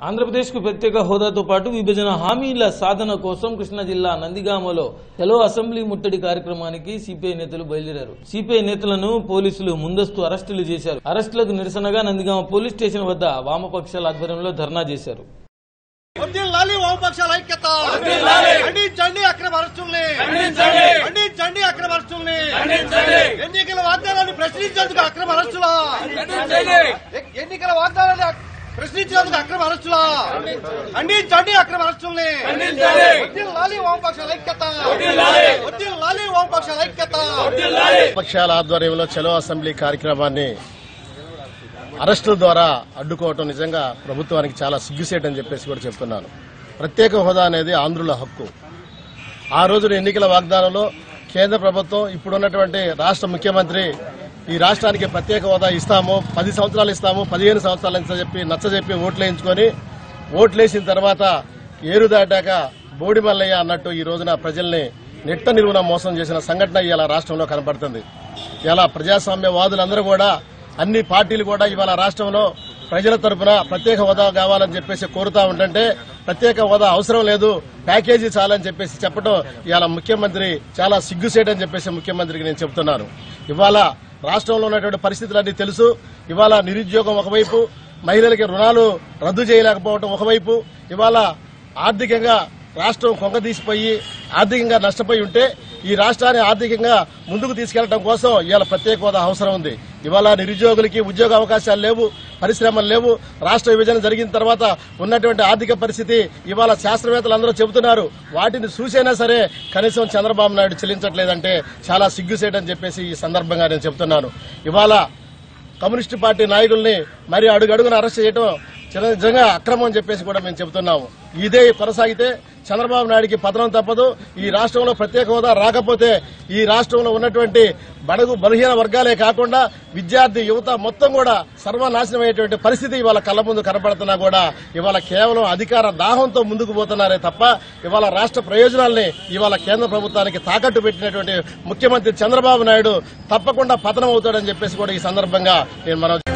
ఆంధ్రప్రదేశ్కు ప్రత్యేక హోదాతో పాటు విభజన హామీల సాధన కోసం కృష్ణా జిల్లా నందిగామలో చలో అసెంబ్లీ ముట్టడి కార్యక్రమానికి సిపిఐ నేతలు బయలుదేరారు సిపిఐ నేతలను పోలీసులు ముందస్తు అరెస్టులు చేశారు అరెస్టులకు నిరసనగా నందిగామ పోలీస్ స్టేషన్ వద్ద వామపక్షాల ఆధ్వర్యంలో ధర్నా చేశారు వర్ధిల్లాలి వామపక్షాల ఐక్యత ఖండించండి అక్రమ అరెస్టుల్ని ఖండించండి అక్రమ అరెస్టుల్ని ఎన్నికల వాగ్దానాన్ని ప్రశ్నించేందుకు అక్రమ అరెస్టులా ఎ- ఎన్నికల వాగ్దానాన్ని అక్- ప్రశ్నించేందుకు అక్రమ అరెస్టులా ఖండించండి అక్రమ అరెస్టుల్ని వర్ధిల్లాలి వామపక్షాల ఐక్యత వర్ధిల్లాలి వామపక్షాల ఐక్యత పక్షాల ఆధ్వర్యంలో చలో అసెంబ్లీ కార్యక్రమాన్ని అరెస్టుల ద్వారా అడ్డుకోవటం నిజంగా ప్రభుత్వానికి చాలా సిగ్గుసేటని చెప్పేసి కూడా చెప్తున్నాను ప్రత్యేక హోదా అనేది ఆంధ్రుల హక్కు ఆ రోజున ఎన్నికల వాగ్దానంలో కేంద్ర ప్రభుత్వం ఇప్పుడున్నటువంటి రాష్ట్ర ముఖ్యమంత్రి ఈ రాష్ట్రానికి ప్రత్యేక హోదా ఇస్తాము పది సంవత్సరాలు ఇస్తాము పదిహేను సంవత్సరాలు అని చెప్పి నచ్చజెప్పి ఓట్లు వేయించుకొని ఓట్లేసిన తర్వాత ఏరు దాటాక బోడి మల్లయ్య అన్నట్టు ఈ రోజున ప్రజల్ని నిట్ట నిలువున మోసం చేసిన సంఘటన ఇవాళ రాష్ట్రంలో కనపడుతుంది ఇలా ప్రజాస్వామ్యవాదులందరూ కూడా అన్ని పార్టీలు కూడా ఇవాళ రాష్ట్రంలో ప్రజల తరపున ప్రత్యేక హోదా కావాలని చెప్పేసి కోరుతా ఉంటుంటే ప్రత్యేక హోదా అవసరం లేదు ప్యాకేజీ చాలని చెప్పేసి చెప్పడం ఇవాళ ముఖ్యమంత్రి చాలా సిగ్గుసేటని చెప్పేసి ముఖ్యమంత్రికి నేను చెప్తున్నాను ఇవాళ రాష్ట్రంలో ఉన్నటువంటి పరిస్థితులన్నీ తెలుసు ఇవాళ నిరుద్యోగం ఒకవైపు మహిళలకి రుణాలు రద్దు చేయలేకపోవడం ఒకవైపు ఇవాళ ఆర్థికంగా రాష్ట్రం కొంగదీసిపోయి ఆర్థికంగా నష్టపోయి ఉంటే ఈ రాష్ట్రాన్ని ఆర్థికంగా ముందుకు తీసుకెళ్లడం కోసం ఇవాళ ప్రత్యేక హోదా అవసరం ఉంది ఇవాళ నిరుద్యోగులకి ఉద్యోగ అవకాశాలు లేవు పరిశ్రమలు లేవు రాష్ట్ర విభజన జరిగిన తర్వాత ఉన్నటువంటి ఆర్థిక పరిస్థితి ఇవాళ శాస్త్రవేత్తలు అందరూ చెబుతున్నారు వాటిని చూసైనా సరే కనీసం చంద్రబాబు నాయుడు చెల్లించట్లేదంటే చాలా సిగ్గుసేటని చెప్పేసి ఈ సందర్భంగా నేను చెప్తున్నాను ఇవాళ కమ్యూనిస్టు పార్టీ నాయకుల్ని మరి అడుగడుగున అరెస్ట్ చేయడం చాలా నిజంగా అక్రమం అని చెప్పేసి కూడా మేము చెబుతున్నాము ఇదే కొనసాగితే చంద్రబాబు నాయుడికి పతనం తప్పదు ఈ రాష్ట్రంలో ప్రత్యేక హోదా రాకపోతే ఈ రాష్ట్రంలో ఉన్నటువంటి బడుగు బలహీన వర్గాలే కాకుండా విద్యార్థి యువత మొత్తం కూడా సర్వనాశనం అయ్యేటువంటి పరిస్థితి ఇవాళ కళ్ళ ముందు కనపడుతున్నా కూడా ఇవాళ కేవలం అధికార దాహంతో ముందుకు పోతున్నారే తప్ప ఇవాళ రాష్ట్ర ప్రయోజనాల్ని ఇవాళ కేంద్ర ప్రభుత్వానికి తాకట్టు పెట్టినటువంటి ముఖ్యమంత్రి చంద్రబాబు నాయుడు తప్పకుండా పతనం అవుతాడని చెప్పేసి కూడా ఈ సందర్భంగా నేను మనం